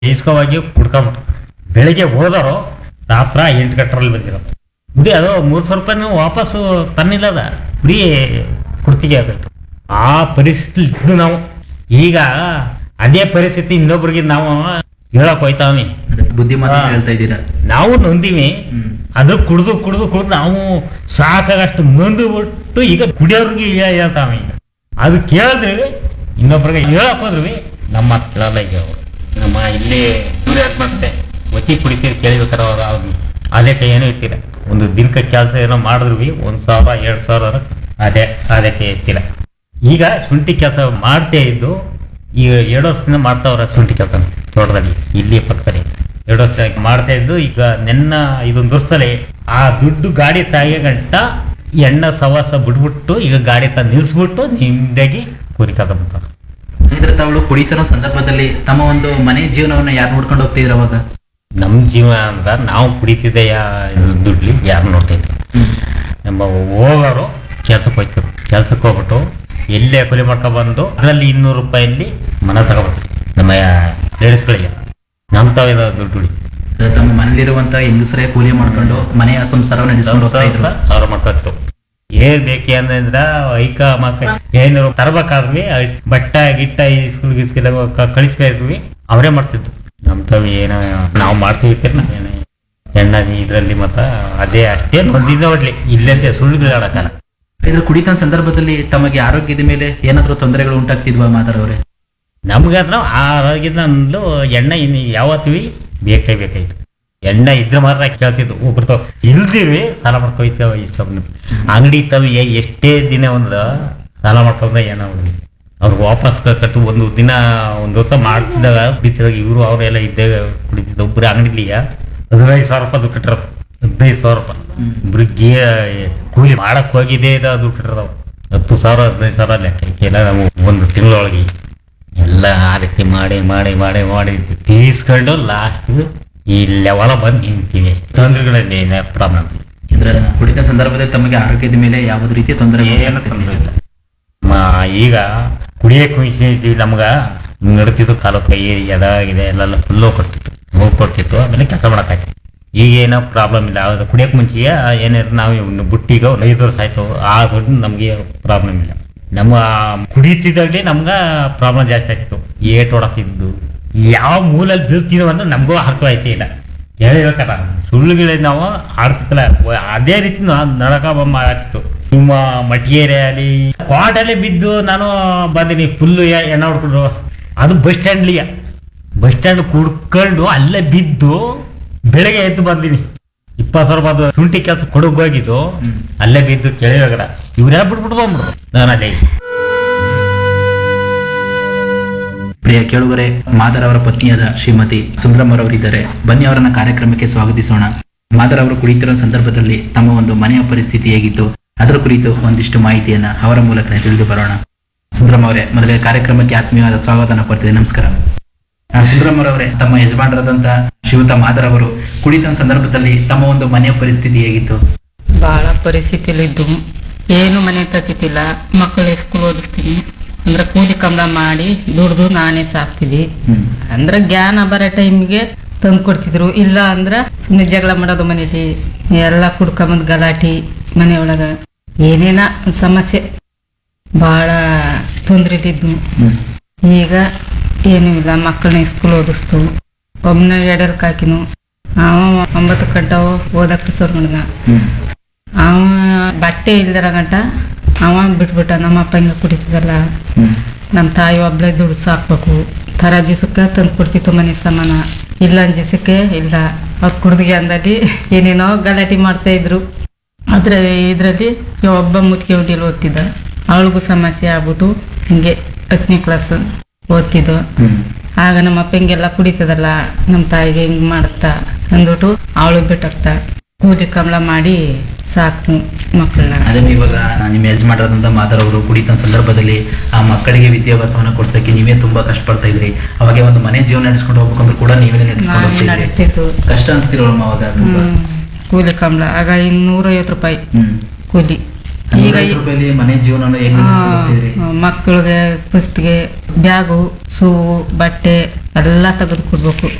ಇಸ್ಕೋವಾಗಿ ಕುಡ್ಕೊಂಬಿಟ್ಟು ಬೆಳಿಗ್ಗೆ ಹೋದವರು ರಾತ್ರ ಎಂಟು ಗಂಟರಲ್ಲಿ ಬಂದಿರೋ ಬರೀ ಅದು ಮೂರು ಸಾವಿರ ರೂಪಾಯಿ ವಾಪಸ್ಸು ತನ್ನಿಲ್ಲದ ಬರೀ ಕುರ್ತಿಗೆ ಆಗಬೇಕು ಆ ಪರಿಸ್ಥಿತಿ ಇದ್ದು ನಾವು ಈಗ ಅದೇ ಪರಿಸ್ಥಿತಿ ಇನ್ನೊಬ್ರಿಗೆ ನಾವು ಹೇಳಕ್ ಹೋಯ್ತಾವಿ ಅದೇ ಬುದ್ಧಿಮಾತ ಹಾ. ಹೇಳ್ತಾ ಇದ್ದೀರಾ ನಾವು ನೊಂದಿವಿ ಹ್ಮ್. ಅದು ಕುಡ್ದು ಕುಡ್ದು ಕುಡ್ದು ನಾವು ಸಾಕಾಗಷ್ಟು ನೊಂದು ಬಿಟ್ಟು ಈಗ ಕುಡಿಯೋರ್ಗೆ ಹೇ- ಹೇಳ್ತಾವೆ ಈಗ ಅದು ಕೇಳಿದ್ರಿ ಇನ್ನೊಬ್ರಿಗೆ ಹೇಳಕ್ ಹೋದ್ರಿ ನಮ್ಮ ಮಾತು ಕೇಳಲ್ಲ ಈಗ ಅವ್ರು. ನಮ್ಮ ಇಲ್ಲಿ ಮತ್ತೆ ಒತ್ತಿ ಕುಡಿತೀರಿ ಕೇಳಿರ್ತಾರ ಅವ್ರು ಅವ್ರು ಅದಕ್ಕೆ ಏನೂ ಇರ್ತೀರ ಒಂದು ದಿನಕ್ಕೆ ಕೆಲಸ ಏನೋ ಮಾಡಿದ್ರು ಬಿ ಒಂದು ಸಾವಿರ ಎರಡು ಸಾವಿರ ಅದೇ ಅದಕ್ಕೆ ಇರ್ತೀರ ಈಗ ಶುಂಠಿ ಕೆಲಸ ಮಾಡ್ತೇ ಇದ್ದು ಈಗ ಎರಡು ವರ್ಷದಿಂದ ಮಾಡ್ತಾವ್ರ ಶುಂಠಿ ಕೆಲಸ ತೋಟದಲ್ಲಿ ಇಲ್ಲಿ ಪಕ್ಕದಲ್ಲಿ ಎರಡು ವರ್ಷ ಮಾಡ್ತಾ ಇದ್ದು ಈಗ ನೆನ್ನ ಇದೊಂದು ವರ್ಷದಲ್ಲಿ ಆ ದುಡ್ಡು ಗಾಡಿ ತಾಯಿಯ ಗಂಟ ಎಣ್ಣೆ ಸವಾಸ ಬಿಟ್ಬಿಟ್ಟು ಈಗ ಗಾಡಿ ತ ನಿಲ್ಸ್ಬಿಟ್ಟು ನಿಮ್ದಾಗಿ ಕೂಲಿ ಕೆಲಸ ಮಾಡ್ತಾರೆ ಇದ್ರೆ ತಾವಳು ಕುಡಿತಿರೋ ಸಂದರ್ಭದಲ್ಲಿ ತಮ್ಮ ಒಂದು ಮನೆ ಜೀವನವನ್ನ ಯಾರು ನೋಡ್ಕೊಂಡು ಹೋಗ್ತಿದ್ರ ಅವಾಗ ನಮ್ಮ ಜೀವನ ಅಂತ ನಾವು ಕುಡಿತಿದ್ದೆಯ ದುಡ್ಲಿ ಯಾರು ನೋಡ್ತೈತೆ ನಮ್ಮ ಹೋಗೋರು ಕೆಲ್ಸಕ್ಕೆ ಹೋಯ್ತು ಕೆಲ್ಸಕ್ಕೆ ಹೋಗ್ಬಿಟ್ಟು ಎಲ್ಲೇ ಕೂಲಿ ಮಾಡ್ಕೊಂಡ್ ಬಂದು ಅದರಲ್ಲಿ ಇನ್ನೂರು ರೂಪಾಯಲ್ಲಿ ಮನೆ ತಗೊಬಿಡ್ತೀವಿ ನಮ್ಮ ಲೇಡೀಸ್ಗಳಿಗೆ ನಮ್ಮ ತಾವಿದ ದುಡ್ಡು ಉಳಿ ಅಂದ್ರೆ ತಮ್ಮ ಮನೇಲಿರುವಂತ ಹೆಂಗಸರೇ ಕೂಲಿ ಮಾಡ್ಕೊಂಡು ಮನೆಯ ಸಂಸಾರವನ್ನು ನಡೆಸ್ಕೊಂಡು ಹೋಗ್ತಾ ಇದ್ರು ಅವ್ರ ಮಕ್ಕಳು ಏನ್ ಬೇಕೆ ಅಂದ್ರ ಐಕ ಮಕ್ಕ ಏನಾರು ತರ್ಬೇಕಾದ್ವಿ ಬಟ್ಟ ಗಿಟ್ಟ ಈ ಸ್ಕೂಲ್ ಗಿಸ್ಕಿಲ್ಲ ಕಳಿಸ್ಬೇಕ್ವಿ ಅವರೇ ಮಾಡ್ತಿದ್ರು ನಮ್ ತಾವ್ ಏನ ನಾವು ಮಾಡ್ತೀವಿ ನಾವೇನ ಎಣ್ಣ ಇದ್ರಲ್ಲಿ ಮತ್ತ ಅದೇ ಅಷ್ಟೇ ಒಂದಿನ ಒಡ್ಲಿ ಇಲ್ಲಂತೆ ಸುಳ್ಳು ಆಡಕ್ಕಲ್ಲ ಇದ್ರ ಕುಡಿತ ಸಂದರ್ಭದಲ್ಲಿ ತಮಗೆ ಆರೋಗ್ಯದ ಮೇಲೆ ಏನಾದ್ರೂ ತೊಂದರೆಗಳು ಉಂಟಾಗ್ತಿದ್ವಾ ಮಾತಾಡೋರೆ ನಮ್ಗೆ ಹತ್ರ ಆರೋಗ್ಯದ ನಂದು ಎಣ್ಣೆ ಇನ್ನು ಯಾವತ್ವಿ ಬೇಕೇ ಬೇಕಾಯ್ತು ಎಣ್ಣೆ ಇದ್ರೆ ಮಾತ್ರ ಕೇಳ್ತಿದ್ದು ಒಬ್ರು ಇಲ್ದಿರ್ವಿ ಸಾಲ ಮಾಡ್ಕೊಯ್ತೇವ ಇಸ್ಕೊಂಡ್ ಅಂಗಡಿ ಇತ್ತವ ಎಷ್ಟೇ ದಿನ ಒಂದು ಸಾಲ ಮಾಡ್ಕೊಂಡ ಏನೋ ಒಂದು ಅವ್ರಿಗೆ ವಾಪಸ್ ಕ- ಕಟ್ಟು ಒಂದು ದಿನ ಒಂದು ವರ್ಷ ಮಾಡ್ತಿದ್ದಾಗ ಕುಡಿತಿದಾಗ ಇವರು ಅವರೆಲ್ಲ ಇದ್ದಾಗ ಕುಡಿತಿದ್ದ ಒಬ್ರು ಅಂಗಡಿಲಿಯ ಹದಿನೈದು ಸಾವಿರ ರೂಪಾಯಿ ದುಡ್ಡು ಕಟ್ಟಿರೋದು ಹದಿನೈದು ಸಾವಿರ ರೂಪಾಯಿ ಇಬ್ರಿಗೆ ಕೂಲಿ ಮಾಡಕ್ ಹೋಗಿದ್ದೇ ಇದು ದುಡ್ಡು ಕಟ್ಟಿರೋದು ಹತ್ತು ಸಾವಿರ ಹದಿನೈದು ಸಾವಿರ ಲೆಕ್ಕ ಎಲ್ಲ ನಾವು ಒಂದು ತಿಂಗಳೊಳಗೆ ಎಲ್ಲ ಆ ರೀತಿ ಮಾಡಿ ಮಾಡಿ ಮಾಡಿ ಮಾಡಿ ತೀರಿಸ್ಕೊಂಡು ಲಾಸ್ಟ್ ಈ ಲೆವೆಲ ಬಂದು ನಿಂತೀವಿ ಎಷ್ಟು ತೊಂದರೆಗಳಲ್ಲಿ ಪ್ರಾಬ್ಲಮ್ ಇದ್ರ ಕುಡಿತ ಸಂದರ್ಭದಲ್ಲಿ ತಮಗೆ ಆರೋಗ್ಯದ ಮೇಲೆ ಯಾವುದೇ ರೀತಿಯ ತೊಂದರೆ ಏನು ತೊಂದರೆ ಇಲ್ಲ ಮ- ಈಗ ಕುಡಿಯಕ್ಕೆ ಇದ್ದೀವಿ ನಮ್ಗ ನಡ್ತಿದ್ದು ಕಾಲು ಕೈ ಎದಾಗಿದೆ ಎಲ್ಲ ಫುಲ್ಲು ಕೊಟ್ಟಿತ್ತು ನೋವು ಕೊಡ್ತಿತ್ತು ಆಮೇಲೆ ಕೆಲಸ ಮಾಡೋಕ್ಕಾಯ್ತು ಈಗ ಏನೋ ಪ್ರಾಬ್ಲಮ್ ಇಲ್ಲ ಅದು ಕುಡಿಯಕ್ಕೆ ಮುಂಚೆಯೇ ಏನಾದ್ರು ನಾವು ಇವ್ನ ಬುಟ್ಟಿಗೆ ಒಂದು ಐದು ವರ್ಷ ಆಯ್ತು ಆ ದೊಡ್ಡ ನಮಗೆ ಪ್ರಾಬ್ಲಮ್ ಇಲ್ಲ ನಮ್ಮ ಕುಡಿತಿದ್ದಾಗಲೇ ನಮ್ಗೆ ಪ್ರಾಬ್ಲಮ್ ಜಾಸ್ತಿ ಆಗ್ತಿತ್ತು ಏಟ್ ಹೊಡಕ್ತಿದ್ದು ಯಾವ ಮೂಲಲ್ಲಿ ಬೀಳ್ತೀವಿ ಅಂದ್ರೆ ನಮಗೂ ಅರ್ಥವಾಯ್ತೇ ಇಲ್ಲ ಹೇಳ್ಬೇಕಲ್ಲ ಸುಳ್ಳುಗಳೇ ನಾವು ಆಡ್ತಿತ್ತಲ್ಲ ವ- ಅದೇ ರೀತಿ ನಡಕ ಬೊಮ್ಮ ಆಗ್ತಿತ್ತು ನಿಮ್ಮ ಮಟಿಗೇರಿ ಅಲ್ಲಿ ಕ್ವಾಟಲ್ಲಿ ಬಿದ್ದು ನಾನು ಬಂದಿನಿ ಫುಲ್ಲು ಎಣ್ಣೆ ಹೊಡ್ಕೊಂಡು ಅದು ಬಸ್ ಸ್ಟ್ಯಾಂಡ್ಲಿಯ ಬಸ್ ಸ್ಟ್ಯಾಂಡ್ ಕುಡ್ಕೊಂಡು ಅಲ್ಲೇ ಬಿದ್ದು ಬೆಳಗ್ಗೆ ಎದ್ದು ಬಂದಿನಿ ಇಪ್ಪತ್ತು ಸಾವಿರ ಬಂದು ಶುಂಠಿ ಕೆಲಸ ಕೊಡಗ್ ಹೋಗಿದ್ದು ಅಲ್ಲೇ ಬಿದ್ದು ಕೆಳಗಡ ಇವರೆಲ್ಲ ಬಿಟ್ಬಿಟ್ಟು ಬಂದ್ಬಿಡ್ರು ನಾನು ಅಲ್ಲೇ ಪ್ರಿಯ ಕೇಳುಗರೆ ಮಾದರ್ ಅವರ ಪತ್ನಿಯಾದ ಶ್ರೀಮತಿ ಸುಂದರಮ್ಮ ಅವರಿದ್ದಾರೆ ಬನ್ನಿ ಅವರನ್ನ ಕಾರ್ಯಕ್ರಮಕ್ಕೆ ಸ್ವಾಗತಿಸೋಣ ಮಾದರ್ ಅವರು ಕುಡಿತಿರೋ ಸಂದರ್ಭದಲ್ಲಿ ತಮ್ಮ ಒಂದು ಮನೆಯ ಪರಿಸ್ಥಿತಿ ಹೇಗಿತ್ತು ಅದರ ಕುರಿತು ಒಂದಿಷ್ಟು ಮಾಹಿತಿಯನ್ನ ಅವರ ಮೂಲಕ ತಿಳಿದು ಬರೋಣ ಸುಂದರಮ್ಮ ಅವರೇ ಮೊದಲೇ ಕಾರ್ಯಕ್ರಮಕ್ಕೆ ಆತ್ಮೀಯವಾದ ಸ್ವಾಗತನ ಕೊಡ್ತಿದೆ ನಮಸ್ಕಾರ ಆ, ಸುಂದರಮ್ಮ ಅವರೇ ತಮ್ಮ ಯಜಮಾನರಾದಂತ ಶಿವತ ಮಾದರ್ ಅವರು ಕುಡಿತ ಸಂದರ್ಭದಲ್ಲಿ ತಮ್ಮ ಒಂದು ಮನೆಯ ಪರಿಸ್ಥಿತಿ ಹೇಗಿತ್ತು ಭಾಳ ಪರಿಸ್ಥಿತಿಲಿದ್ದು ಏನು ಮನೆ ತತ್ತಿತಿಲ್ಲ ಮಕ್ಕಳು ಸ್ಕೂಲ್ ಓದಿಸ್ತೀನಿ ಅಂದ್ರೆ ಕೂಲಿ ಕಂಬಳ ಮಾಡಿ ದುಡ್ದು ನಾನೇ ಸಾಕ್ತಿದ್ದಿ ಹ್ಮ್ ಅಂದ್ರೆ ಜ್ಞಾನ ಬರೋ ಟೈಮಿಗೆ ತಂದು ಕೊಡ್ತಿದ್ರು ಇಲ್ಲ ಅಂದ್ರೆ ಸುಮ್ಮನೆ ಜಗಳ ಮಾಡೋದು ಮನೇಲಿ ಎಲ್ಲ ಕುಡ್ಕೊಂಬಂದು ಗಲಾಟಿ ಮನೆ ಒಳಗೆ ಏನೇನ ಸಮಸ್ಯೆ ಭಾಳ ತೊಂದ್ರೆಲಿದ್ದು ಹ್ಮ್ ಈಗ ಏನೂ ಇಲ್ಲ ಮಕ್ಕಳನ್ನ ಸ್ಕೂಲ್ ಓದಿಸ್ತು ಒಬ್ಬನ ಎಡಲ್ಕ್ ಹಾಕಿನು ಅವ ಒಂಬತ್ತು ಗಂಟವು ಓದಕ್ಕೆ ಸೋರ್ಗಣ್ಗ ಹ್ಮ್ ಅವ ಬಟ್ಟೆ ಇಲ್ದಿರ ಗಂಟ ಅವ ಬಿಟ್ಬಿಟ್ಟ ನಮ್ಮ ಅಪ್ಪ ಹಿಂಗೆ ಕುಡಿತಿದ್ದಲ್ಲ ಹ್ಮ್ ನಮ್ಮ ತಾಯಿ ಒಬ್ಳೆ ದುಡ್ಡು ಸಾಕ್ಬೇಕು ಥರ ಜಿಸಕ್ಕೆ ತಂದು ಕೊಡ್ತಿತ್ತು ಮನೆ ಸಾಮಾನ ಇಲ್ಲ ಅಂಜಿಸಕ್ಕೆ ಇಲ್ಲ ಅವ್ರ ಕುಡ್ದಿಗೆ ಅಂದಲ್ಲಿ ಏನೇನೋ ಗಲಾಟೆ ಮಾಡ್ತಾ ಇದ್ರು ಅದ್ರ ಇದರಲ್ಲಿ ಒಬ್ಬ ಮುತ್ಕೆ ಹುಟ್ಟಿಲಿ ಓದ್ತಿದ್ದ ಅವಳಿಗೂ ಸಮಸ್ಯೆ ಆಗ್ಬಿಟ್ಟು ಹಿಂಗೆ ಹತ್ತನೇ ಕ್ಲಾಸ್ ಓದ್ತಿದ್ದು ಹ್ಮ್ ಆಗ ನಮ್ಮ ಅಪ್ಪ ಹಿಂಗೆಲ್ಲ ಕುಡಿತದಲ್ಲ ನಮ್ಮ ತಾಯಿಗೆ ಹಿಂಗೆ ಮಾಡುತ್ತಾ ಅಂದ್ಬಿಟ್ಟು ಅವಳು ಬಿಟ್ಟಾಕ್ತಾ ಕೂಲಿ ಕಮಲ ಮಾಡಿ ಸಾಕು ಮಕ್ಕಳನ್ನ ಅದೇ ಇವಾಗ ನಿಮ್ಮ ಯಜಮಾನರಾದಂಥ ಮಾದರ್ ಅವರು ಕುಡಿತ ಸಂದರ್ಭದಲ್ಲಿ ಆ ಮಕ್ಕಳಿಗೆ ವಿದ್ಯಾಭ್ಯಾಸವನ್ನ ಕೊಡ್ಸಕ್ಕೆ ನೀವೇ ತುಂಬಾ ಕಷ್ಟಪಡ್ತಾ ಇದ್ರಿ ಅವಾಗ ಒಂದು ಮನೆ ಜೀವನ ನಡೆಸ್ಕೊಂಡು ಹೋಗ್ಬೇಕಂದ್ರೆ ಕೂಡ ನೀವೇ ನಡೆಸ್ಕೊಂಡು ನಾವೇ ಹೋಗ್ತಿದ್ರಿ ನಡೆಸ್ತಿತ್ತು ಕಷ್ಟ ಅನ್ಸ್ತಿರೋಳಮ್ಮ ಅವಾಗ ತುಂಬಾ ಹ್ಮ್. ಕೂಲಿ ಕಮಲ ಆಗ ಇನ್ನೂರೈವತ್ತು ರೂಪಾಯಿ ಹ್ಮ್ ಕೂಲಿ ಈಗ ನೂರೈವತ್ತು ರೂಪಾಯಿಲಿ ಮನೆ ಜೀವನ ಹೇಗೆ ನಡೆಸ್ಕೊಂಡು ಹೋಗ್ತಿದ್ರಿ ಮಕ್ಕಳಿಗೆ ಪುಸ್ತಕ ಬ್ಯಾಗು ಸೂವು ಬಟ್ಟೆ ಎಲ್ಲ ತೆಗೆದು ಕೊಡ್ಬೇಕು